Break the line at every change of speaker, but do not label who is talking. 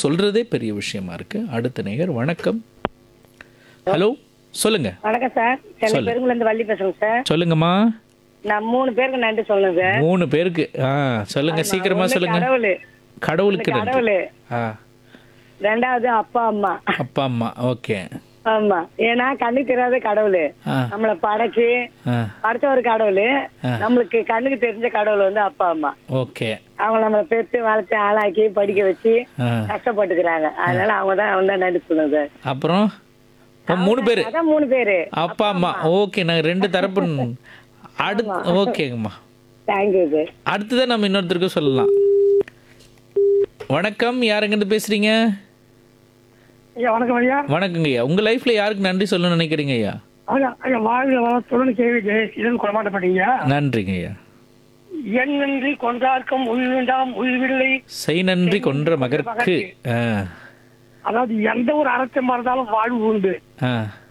சொல்கிறதே பெரிய விஷயமா இருக்குது அடுத்த நேயர் வணக்கம் ஹலோ சொல்லுங்க
வணக்கம் சார் சென்னை
சொல்லு.
பெருங்குல இருந்து வள்ளி பேசுறேங்க சார்
சொல்லுங்கம்மா
நான் மூணு பேருக்கு நன்றி சொல்லணும் சார்
மூணு பேருக்கு ஆ சொல்லுங்க சீக்கிரமா
ஒண்ணு
சொல்லுங்க
கடவுள்
கடவுளுக்கு நன்றி
கடவுள்
ஆ
ரெண்டாவது அப்பா அம்மா
அப்பா அம்மா ஓகே
ஆமா ஏன்னா கண்ணுக்கு தெரியாத கடவுள்
ஆ
நம்மளை படைச்சு
ஆ
படைச்ச ஒரு கடவுள் நம்மளுக்கு கண்ணுக்கு தெரிஞ்ச கடவுள் வந்து அப்பா அம்மா
ஓகே
அவங்க நம்மளை பெற்று வளர்த்து ஆளாக்கி படிக்க வச்சு
ஆ
கஷ்டப்பட்டுக்கிறாங்க அதனால அவங்க தான் அவங்க தான் நன்றி சொல்லணும் சார்
அப்புறம் ஓ, மூணு பேர்
அதான் மூணு பேரு
அப்பா அம்மா ஓகே நாங்கள் ரெண்டு தரப்பு அடுத்து ஓகேங்கம்மா
தேங்க்யூ சார்
அடுத்ததான் நம்ம இன்னொருத்தருக்கு சொல்லலாம் வணக்கம் யாருங்கிட்ட பேசுறீங்க
ஐயா வணக்கம் ஐயா
வணக்கங்க ஐயா உங்க லைஃப்ல யாருக்கு நன்றி சொல்லணும்னு நினைக்கிறீங்க ஐயா
ஐயா ஐயா வாழ்க வளத்துடன் கேள்வி இதன் குளமாட்டப்பட்டீங்க
நன்றிங்க ஐயா
என் நன்றி கொன்றார்க்கும் உயிர்வேண்டாம் உயிர்வில்லை
செய் நன்றி கொன்ற மகற்கு ஆ
அதாவது எந்த ஒரு அறத்தை மறந்தாலும் வாழ்வு உண்டு
ஆ